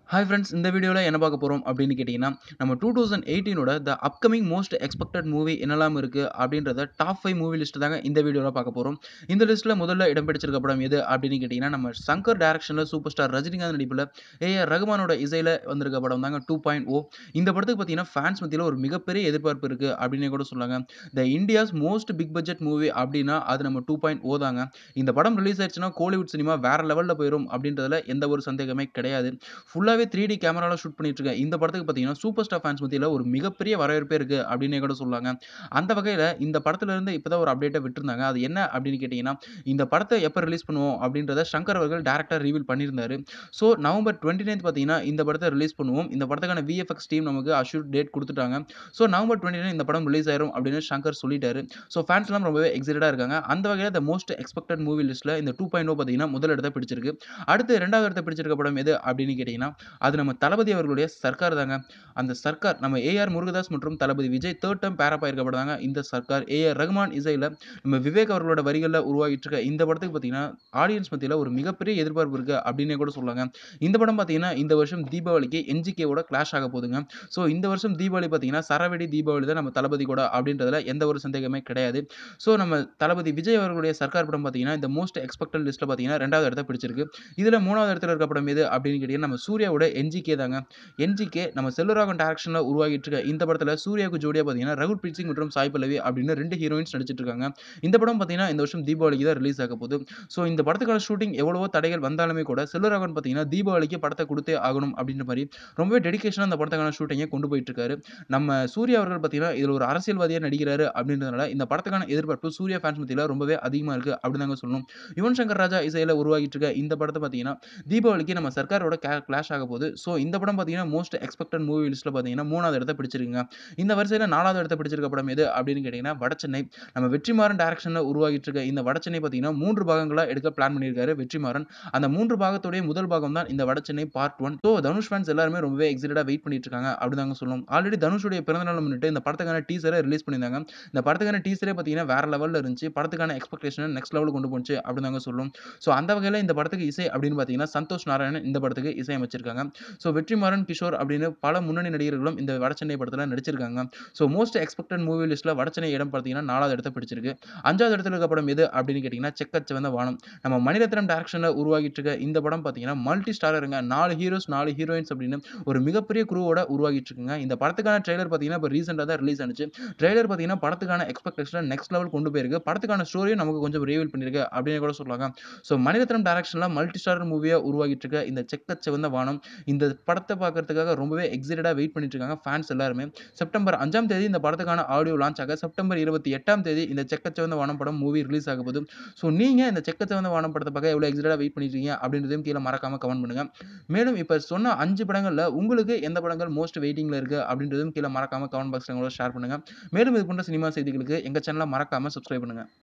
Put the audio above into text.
hi friends இந்த வீடியோவில் என்ன பார்க்க போகிறோம் அப்படின்னு கேட்டிங்கன்னா நம்ம டூ தௌசண்ட் எயிட்டீனோட the upcoming most expected movie என்னெல்லாம் இருக்குது அப்படின்றத டாப் ஃபைவ் மூவி லிஸ்ட் தாங்க இந்த வீடியோவில் பார்க்க போகிறோம் இந்த லிஸ்ட்டில் முதல்ல இடம் பிடிச்சிருக்க படம் எது அப்படின்னு கேட்டிங்கன்னா நம்ம சங்கர் டேரக்ஷனில் சூப்பர் ஸ்டார் ரஜினிகாந்த் நடிப்பில் ஏஆர் ரகுமானோட இசையில் வந்திருக்க படம் தாங்க டூ பாயிண்ட் ஓ இந்த படத்துக்கு பார்த்தீங்கன்னா ஃபேன்ஸ் மத்தியில் ஒரு மிகப்பெரிய எதிர்பார்ப்பு இருக்குது அப்படின்னு கூட சொல்லாங்க the India's most big budget movie அப்படின்னா அது நம்ம டூ பாயிண்ட் ஓ தாங்க இந்த படம் ரிலீஸ் ஆயிடுச்சுன்னா கோலிவுட் சினிமா வேற லெவலில் போயிடும் அப்படின்றதுல எந்த ஒரு சந்தேகமே கிடையாது ஃபுல்லாகவே த்ரீ டி கேமராவில் ஷூட் பண்ணிட்டு இருக்க இந்த படத்துக்கு பார்த்தீங்கன்னா சூப்பர் ஸ்டார் ஃபேன்ஸ் மத்தியில் ஒரு மிகப்பெரிய வரவேற்பே இருக்குது அப்படின்னே கூட சொல்லாங்க அந்த வகையில் இந்த படத்துல இருந்து இப்போ தான் ஒரு அப்டேட்டை விட்டுருந்தாங்க அது என்ன அப்படின்னு கேட்டிங்கன்னா இந்த படத்தை எப்போ ரிலீஸ் பண்ணுவோம் அப்படின்றத சங்கர் அவர்கள் டேரக்டர் ரிவீல் பண்ணியிருந்தாரு ஸோ நவம்பர் டுவெண்ட்டி நைன்த் பார்த்தீங்கன்னா இந்த படத்தை ரிலீஸ் பண்ணுவோம் இந்த படத்துக்கான விஎஃப்எக்ஸ் டீம் நமக்கு அஷ்யூர் டேட் கொடுத்துட்டாங்க ஸோ நவம்பர் டுவெண்ட்டி நைன் இந்த படம் ரிலீஸ் ஆயிரும் அப்படின்னு சங்கர் சொல்லிட்டாரு ஸோ ஃபேன்ஸ்லாம் ரொம்பவே எக்ஸைட்டடாக இருக்காங்க அந்த வகையில் த மோஸ்ட் எக்ஸ்பெக்டட் மூவி லிஸ்ட்டில் இந்த டூ பாயிண்ட் பார்த்தீங்கன்னா முதல் இடத்தை பிடிச்சிருக்கு அடுத்து ரெண்டாவது இடத்தை பிடிச்சிருக்க படம் எது அப்படின்னு கேட்டிங்கன்னா அது நம்ம தளபதி அவர்களுடைய சர்க்கார் தாங்க அந்த சர்க்கார் நம்ம ஏஆர் முருகதாஸ் மற்றும் தளபதி விஜய் தேர்ட் டைம் பேரப்பா இருக்கப்படுறாங்க இந்த சர்க்கார் ஏஆர் ரகுமான் இசையில் நம்ம விவேக் அவர்களோட வரிகளில் உருவாகிட்டு இருக்க இந்த படத்துக்கு பார்த்தீங்கன்னா ஆடியன்ஸ் மத்தியில் ஒரு மிகப்பெரிய எதிர்பார்ப்பு இருக்குது அப்படின்னே கூட சொல்லுவாங்க இந்த படம் பார்த்தீங்கன்னா இந்த வருஷம் தீபாவளிக்கு என்ஜிகேவோட கிளாஷ் ஆக போகுதுங்க ஸோ இந்த வருஷம் தீபாவளி பார்த்தீங்கன்னா சரவெடி தீபாவளி தான் நம்ம தளபதி கூட அப்படின்றதுல எந்த ஒரு சந்தேகமே கிடையாது ஸோ நம்ம தளபதி விஜய் அவர்களுடைய சர்க்கார் படம் பார்த்தீங்கன்னா இந்த மோஸ்ட் எக்ஸ்பெக்டட் லிஸ்ட்டில் பார்த்தீங்கன்னா ரெண்டாவது இடத்த பிடிச்சிருக்கு இதில் மூணாவது இடத்துல இருக்க படம் எது அப்படின்னு கேட்டிங்கன்னா நம்ம சூர்யாவோட என்ஜிகே தாங்க என்ஜிகே நம்ம செல்வராகவன் டேரக்ஷனில் உருவாகிட்டு இருக்க இந்த படத்தில் சூர்யாவுக்கு ஜோடியாக பார்த்தீங்கன்னா ரகுல் பிரீத் சிங் மற்றும் சாய் பல்லவி அப்படின்னு ரெண்டு ஹீரோயின்ஸ் நடிச்சிட்டு இருக்காங்க இந்த படம் பார்த்தீங்கன்னா இந்த வருஷம் தீபாவளிக்கு தான் ரிலீஸ் ஆக போகுது ஸோ இந்த படத்துக்கான ஷூட்டிங் எவ்வளவோ தடைகள் வந்தாலுமே கூட செல்வராகவன் பார்த்தீங்கன்னா தீபாவளிக்கு படத்தை கொடுத்தே ஆகணும் அப்படின்ற மாதிரி ரொம்பவே டெடிக்கேஷனாக அந்த படத்துக்கான ஷூட்டிங்கை கொண்டு போயிட்டு இருக்காரு நம்ம சூர்யா அவர்கள் பார்த்தீங்கன்னா இதில் ஒரு அரசியல்வாதியாக நடிக்கிறாரு அப்படின்றதுனால இந்த படத்துக்கான எதிர்பார்ப்பு சூர்யா ஃபேன்ஸ் மத்தியில் ரொம்பவே அதிகமாக இருக்குது அப்படின்னு தாங்க சொல்லணும் யுவன் சங்கர் ராஜா இசையில் உருவாகிட்டு இருக்க இந்த படத்தை பார்த்தீங்கன்னா தீபாவளிக்கு நம்ம சர்க்காரோட கிளாஷ் ஆக போகுது ஸோ இந்த படம் பார்த்தீங்கன்னா மோஸ்ட் எக்ஸ்பெக்டட் மூவி லிஸ்ட்டில் பார்த்தீங்கன்னா மூணாவது இடத்த பிடிச்சிருக்குங்க இந்த வரிசையில் நாலாவது இடத்த பிடிச்சிருக்க படம் எது அப்படின்னு கேட்டிங்கன்னா வடச்சென்னை நம்ம வெற்றிமாறன் டேரக்ஷனில் உருவாகிட்டு இருக்க இந்த வடச்சென்னை பார்த்தீங்கன்னா மூன்று பாகங்களாக எடுக்க பிளான் பண்ணியிருக்காரு வெற்றிமாறன் அந்த மூன்று பாகத்துடைய முதல் பாகம் தான் இந்த Vadachennai part one so Dhanush fans எல்லாருமே ரொம்பவே எக்ஸைட்டடாக வெயிட் பண்ணிட்டு இருக்காங்க அப்படிதாங்க சொல்லணும் ஆல்ரெடி தனுஷுடைய பிறந்தநாள் முன்னிட்டு இந்த படத்துக்கான டீசரை ரிலீஸ் பண்ணியிருந்தாங்க இந்த படத்துக்கான டீசரே பார்த்தீங்கன்னா வேற லெவலில் இருந்துச்சு படத்துக்கான எக்ஸ்பெக்டேஷன் நெக்ஸ்ட் லெவலுக்கு கொண்டு போச்சு அப்படிதாங்க சொல்லும் ஸோ அந்த வகையில் இந்த படத்துக்கு இசை அப்படின்னு பார்த்தீங்கன்னா சந்தோஷ் நாராயணன் இந்த படத்துக்கு இசையமைச்சிருக்காங்க ஸோ வெற்றிமாறன் கிஷோர் அப்படின்னு பல முன்னணி நடிகர்களும் இந்த வடச்சென்னை படத்தில் நடிச்சிருக்காங்க ஸோ மோஸ்ட் எக்ஸ்பெக்டட் மூவி லிஸ்ட்டில் வடச்சென்னை இடம் பார்த்தீங்கன்னா நாலாவது இடத்த பிடிச்சிருக்கு அஞ்சாவது இடத்துல இருக்க படம் எது அப்படின்னு கேட்டிங்கன்னா செக்கச்சிவந்த வானம் நம்ம மணிரத்னம் டேரக்ஷனில் உருவாகிட்டு இருக்க இந்த படம் பார்த்தீங்கன்னா மல்டி ஸ்டாரருங்க நாலு ஹீரோஸ் நாலு ஹீரோயின்ஸ் அப்படின்னு ஒரு மிகப்பெரிய குரூவோட உருவாகிட்டு இருக்குங்க இந்த படத்துக்கான ட்ரெய்லர் பார்த்தீங்கன்னா இப்போ ரீசெண்டாக தான் ரிலீஸ் ஆனிச்சு ட்ரெய்லர் பார்த்தீங்கன்னா படத்துக்கான எக்ஸ்பெக்டேஷன் நெக்ஸ்ட் லெவல் கொண்டு போயிருக்கு படத்துக்கான ஸ்டோரியும் நமக்கு கொஞ்சம் ரிவீல் பண்ணியிருக்கு அப்படின்னு கூட சொல்லுவாங்க ஸோ மணிரத்னம் டேரக்ஷனில் மல்டி ஸ்டாரர் மூவியாக உருவாகிட்டு இருக்க இந்த செக்கச்சிவந்த வானம் இந்த படத்தை பார்க்கறதுக்காக ரொம்பவே எக்ஸைட்டடாக வெயிட் பண்ணிட்டு இருக்காங்க ஃபேன்ஸ் எல்லாருமே செப்டம்பர் அஞ்சாம் தேதி இந்த படத்துக்கான ஆடியோ லான்ச் ஆக செப்டம்பர் இருபத்தி எட்டாம் தேதி இந்த செக்கச்சிவந்த வானம் படம் மூவி ரிலீஸ் ஆக போகுது ஸோ நீங்கள் இந்த செக்கச்சிவந்த வானம் படத்தை பார்க்க எவ்வளோ எக்ஸைட்டடாக வெயிட் பண்ணிருக்கீங்க அப்படின்றதையும் கீழே மறக்காம கமெண்ட் பண்ணுங்க மேலும் இப்போ சொன்ன அஞ்சு படங்களில் உங்களுக்கு எந்த படங்கள் மோஸ்ட் வெயிட்டிங்கில் இருக்குது அப்படின்றதும் கீழே மறக்காம கமெண்ட் பாக்ஸில் ஷேர் பண்ணுங்க மேலும் இது போன்ற சினிமா செய்திகளுக்கு எங்கள் சேனலை மறக்காம சப்ஸ்கிரைப் பண்ணுங்க